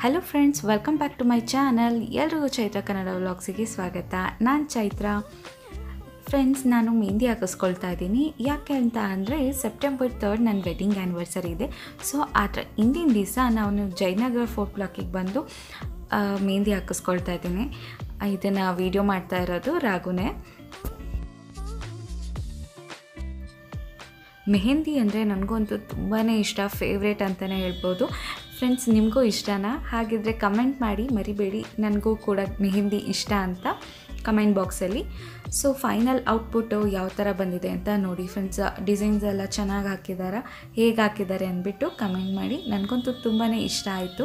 hello friends welcome back to my channel ಎಲ್ರಿಗೂ ಚೈತ್ರ ಕನ್ನಡ ವ್ಲಾಗ್ಸಿಗೆ ಸ್ವಾಗತ ನಾನು ಚೈತ್ರ ಫ್ರೆಂಡ್ಸ್ ನಾನು ಮೆಹಂದಿ ಹಾಕಿಸ್ಕೊಳ್ತಾ ಇದ್ದೀನಿ ಯಾಕೆ ಅಂತ ಅಂದರೆ ಸೆಪ್ಟೆಂಬರ್ ತರ್ಡ್ ನನ್ನ ವೆಡ್ಡಿಂಗ್ ಆ್ಯನಿವರ್ಸರಿ ಇದೆ ಸೊ ಅದರ ಹಿಂದಿನ ದಿವಸ ನಾನು ಜಯನಗರ ಫೋರ್ಟ್ ಬ್ಲಾಕಿಗೆ ಬಂದು ಆ, ಮೆಹಂದಿ ಹಾಕಿಸ್ಕೊಳ್ತಾ ಇದ್ದೀನಿ ಇದನ್ನು ವೀಡಿಯೋ ಮಾಡ್ತಾ ಇರೋದು ರಾಗುನೇ ಮೆಹಂದಿ ಅಂದರೆ ನನಗಂತೂ ತುಂಬಾ ಇಷ್ಟ ಫೇವ್ರೇಟ್ ಅಂತಲೇ ಹೇಳ್ಬೋದು ಫ್ರೆಂಡ್ಸ್ ನಿಮಗೂ ಇಷ್ಟನಾ ಹಾಗಿದ್ರೆ ಕಮೆಂಟ್ ಮಾಡಿ ಮರಿಬೇಡಿ ನನಗೂ ಕೂಡ ಮೆಹಂದಿ ಇಷ್ಟ ಅಂತ ಕಮೆಂಟ್ ಬಾಕ್ಸಲ್ಲಿ ಸೊ ಫೈನಲ್ ಔಟ್ಪುಟ್ಟು ಯಾವ ಥರ ಬಂದಿದೆ ಅಂತ ನೋಡಿ ಫ್ರೆಂಡ್ಸ್ ಡಿಸೈನ್ಸ್ ಎಲ್ಲ ಚೆನ್ನಾಗಿ ಹಾಕಿದ್ದಾರೆ ಹೇಗೆ ಹಾಕಿದ್ದಾರೆ ಅಂದ್ಬಿಟ್ಟು ಕಮೆಂಟ್ ಮಾಡಿ ನನಗಂತೂ ತುಂಬಾ ಇಷ್ಟ ಆಯಿತು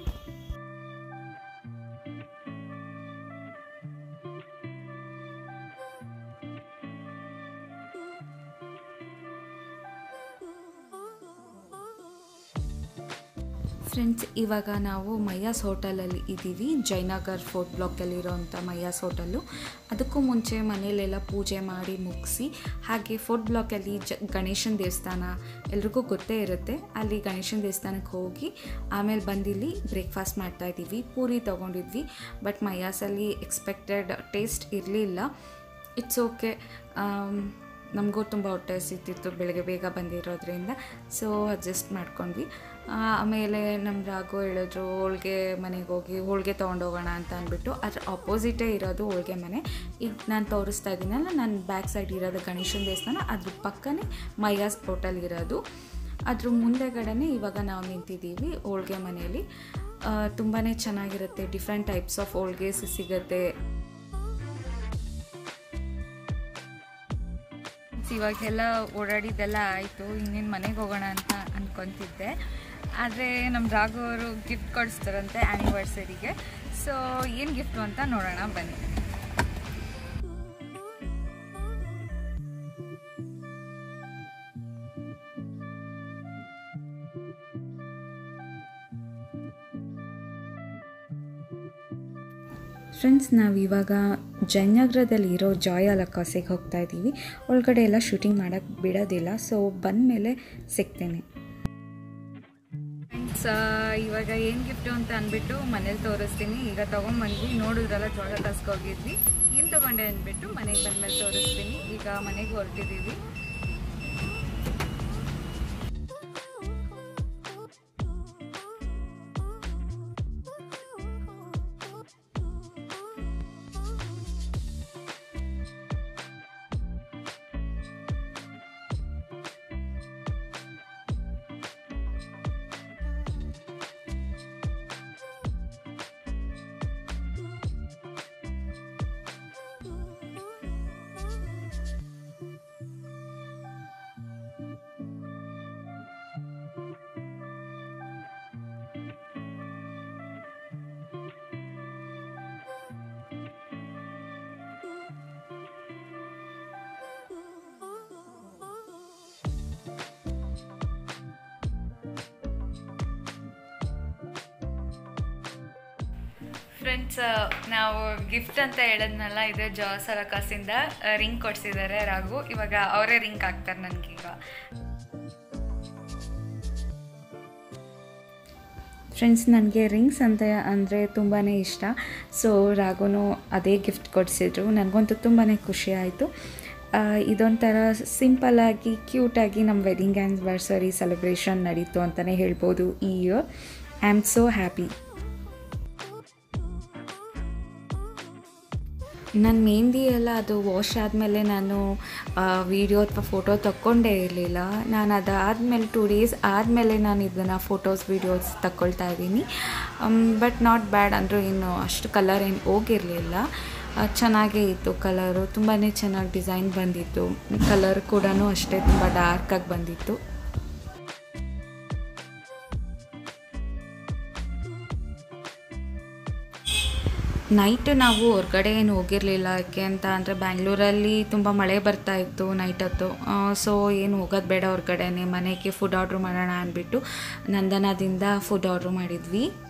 ಫ್ರೆಂಡ್ಸ್ ಇವಾಗ ನಾವು ಮಯ್ಯಾಸ್ ಹೋಟೆಲಲ್ಲಿ ಇದ್ದೀವಿ ಜಯನಗರ್ ಫೋರ್ಟ್ ಬ್ಲಾಕಲ್ಲಿರೋಂಥ ಮಯ್ಯಾಸ್ ಹೋಟೆಲ್ಲು ಅದಕ್ಕೂ ಮುಂಚೆ ಮನೆಯಲ್ಲೆಲ್ಲ ಪೂಜೆ ಮಾಡಿ ಮುಗಿಸಿ ಹಾಗೆ ಫೋರ್ಟ್ ಬ್ಲಾಕಲ್ಲಿ ಜ ಗಣೇಶನ ದೇವಸ್ಥಾನ ಎಲ್ರಿಗೂ ಗೊತ್ತೇ ಇರುತ್ತೆ ಅಲ್ಲಿ ಗಣೇಶನ ದೇವಸ್ಥಾನಕ್ಕೆ ಹೋಗಿ ಆಮೇಲೆ ಬಂದಿಲ್ಲಿ ಬ್ರೇಕ್ಫಾಸ್ಟ್ ಮಾಡ್ತಾಯಿದ್ದೀವಿ ಪೂರಿ ತೊಗೊಂಡಿದ್ವಿ ಬಟ್ ಮಯ್ಯಾಸಲ್ಲಿ ಎಕ್ಸ್ಪೆಕ್ಟೆಡ್ ಟೇಸ್ಟ್ ಇರಲಿಲ್ಲ ಇಟ್ಸ್ ಓಕೆ ನಮಗೂ ತುಂಬ ಹೊಟ್ಟೆ ಹಸಿತಿತ್ತು ಬೆಳಗ್ಗೆ ಬೇಗ ಬಂದಿರೋದ್ರಿಂದ ಸೊ ಅಡ್ಜಸ್ಟ್ ಮಾಡ್ಕೊಂಡ್ವಿ ಆಮೇಲೆ ನಮ್ಮ ರಾಘು ಹೇಳಿದ್ರು ಹೋಳ್ಗೆ ಮನೆಗೆ ಹೋಗಿ ಹೋಳಿಗೆ ತೊಗೊಂಡೋಗೋಣ ಅಂತ ಅಂದ್ಬಿಟ್ಟು ಅದ್ರ ಆಪೋಸಿಟೇ ಇರೋದು ಹೋಳ್ಗೆ ಮನೆ ಈಗ ನಾನು ತೋರಿಸ್ತಾ ಇದ್ದೀನಲ್ಲ ನನ್ನ ಬ್ಯಾಕ್ ಸೈಡ್ ಇರೋದು ಗಣೇಶನ ದೇವಸ್ಥಾನ ಅದ್ರ ಪಕ್ಕನೇ ಮೈಯಾಸ್ ಹೋಟೆಲ್ ಇರೋದು ಅದ್ರ ಮುಂದೆಗಡೆನೇ ಇವಾಗ ನಾವು ನಿಂತಿದ್ದೀವಿ ಹೋಳ್ಗೆ ಮನೆಯಲ್ಲಿ ತುಂಬಾ ಚೆನ್ನಾಗಿರುತ್ತೆ ಡಿಫ್ರೆಂಟ್ ಟೈಪ್ಸ್ ಆಫ್ ಹೋಳ್ಗೆ ಸಿಗುತ್ತೆ ಇವಾಗೆಲ್ಲ ಓಡಾಡಿದ್ದೆಲ್ಲ ಆಯಿತು ಇನ್ನೇನು ಮನೆಗೆ ಹೋಗೋಣ ಅಂತ ಅಂದ್ಕೊತಿದ್ದೆ ಆದರೆ ನಮ್ಮ ರಾಘು ಅವರು ಗಿಫ್ಟ್ ಕೊಡಿಸ್ತಾರಂತೆ ಆ್ಯನಿವರ್ಸರಿಗೆ ಸೊ ಏನು ಗಿಫ್ಟು ಅಂತ ನೋಡೋಣ ಬನ್ನಿ ಫ್ರೆಂಡ್ಸ್ ನಾವು ಇವಾಗ ಜಯನಗರದಲ್ಲಿ ಇರೋ ಜಾಯ್ ಅಲಕಾಸಿಗೆ ಹೋಗ್ತಾ ಇದ್ದೀವಿ ಒಳಗಡೆ ಎಲ್ಲ ಶೂಟಿಂಗ್ ಮಾಡೋಕ್ಕೆ ಬಿಡೋದಿಲ್ಲ ಸೊ ಬಂದಮೇಲೆ ಸಿಗ್ತೇನೆ ಫ್ರೆಂಡ್ಸ್ ಇವಾಗ ಏನು ಗಿಫ್ಟು ಅಂತ ಅಂದ್ಬಿಟ್ಟು ಮನೇಲಿ ತೋರಿಸ್ತೀನಿ ಈಗ ತೊಗೊಂಬಂದ್ವಿ ನೋಡಿದ್ರಲ್ಲ ಜೋಳ ಹೋಗಿದ್ವಿ ಏನು ತೊಗೊಂಡೆ ಅಂದ್ಬಿಟ್ಟು ಮನೆಗೆ ಬಂದಮೇಲೆ ತೋರಿಸ್ತೀನಿ ಈಗ ಮನೆಗೆ ಹೊರಟಿದ್ದೀವಿ ಫ್ರೆಂಡ್ಸ್ ನಾವು ಗಿಫ್ಟ್ ಅಂತ ಹೇಳಿದ್ನಲ್ಲ ಇದು ಜಾ ಸರಕಾಸಿಂದ ರಿಂಗ್ ಕೊಡ್ಸಿದ್ದಾರೆ ರಾಘು ಇವಾಗ ಅವರೇ ರಿಂಗ್ ಹಾಕ್ತಾರೆ ನನಗೀಗ ಫ್ರೆಂಡ್ಸ್ ನನಗೆ ರಿಂಗ್ಸ್ ಅಂತ ಅಂದರೆ ತುಂಬಾ ಇಷ್ಟ ಸೊ ರಾಘುನು ಅದೇ ಗಿಫ್ಟ್ ಕೊಡಿಸಿದ್ರು ನನಗಂತೂ ತುಂಬಾ ಖುಷಿ ಆಯಿತು ಇದೊಂಥರ ಸಿಂಪಲ್ಲಾಗಿ ಕ್ಯೂಟಾಗಿ ನಮ್ಮ ವೆಡ್ಡಿಂಗ್ ಆ್ಯನಿವರ್ಸರಿ ಸೆಲೆಬ್ರೇಷನ್ ನಡೀತು ಅಂತಲೇ ಹೇಳ್ಬೋದು ಈ year I am so happy ನನ್ನ ಮೆಹಂದಿ ಎಲ್ಲ ಅದು ವಾಶ್ ಆದಮೇಲೆ ನಾನು ವೀಡಿಯೋ ಅಥವಾ ಫೋಟೋ ತಕ್ಕೊಂಡೇ ಇರಲಿಲ್ಲ ನಾನು ಅದಾದಮೇಲೆ ಟೂ ಡೇಸ್ ಆದಮೇಲೆ ನಾನು ಇದನ್ನು ಫೋಟೋಸ್ ವೀಡಿಯೋಸ್ ತಗೊಳ್ತಾ ಇದ್ದೀನಿ ಬಟ್ ನಾಟ್ ಬ್ಯಾಡ್ ಅಂದರೂ ಏನು ಅಷ್ಟು ಕಲರ್ ಏನು ಹೋಗಿರಲಿಲ್ಲ ಚೆನ್ನಾಗೇ ಇತ್ತು ಕಲರು ತುಂಬಾ ಚೆನ್ನಾಗಿ ಡಿಸೈನ್ ಬಂದಿತ್ತು ಕಲರ್ ಕೂಡ ಅಷ್ಟೇ ತುಂಬ ಡಾರ್ಕಾಗಿ ಬಂದಿತ್ತು ನೈಟ್ ನಾವು ಹೊರಗಡೆ ಏನು ಹೋಗಿರಲಿಲ್ಲ ಯಾಕೆ ಅಂತ ಅಂದರೆ ಬ್ಯಾಂಗ್ಳೂರಲ್ಲಿ ತುಂಬ ಮಳೆ ಬರ್ತಾ ಇತ್ತು ನೈಟ್ ಹೊತ್ತು ಸೊ ಏನು ಹೋಗೋದು ಬೇಡ ಹೊರಗಡೆನೆ ಮನೆಗೆ ಫುಡ್ ಆರ್ಡ್ರ್ ಮಾಡೋಣ ಅಂದ್ಬಿಟ್ಟು ನಂದನದಿಂದ ಫುಡ್ ಆರ್ಡ್ರ್ ಮಾಡಿದ್ವಿ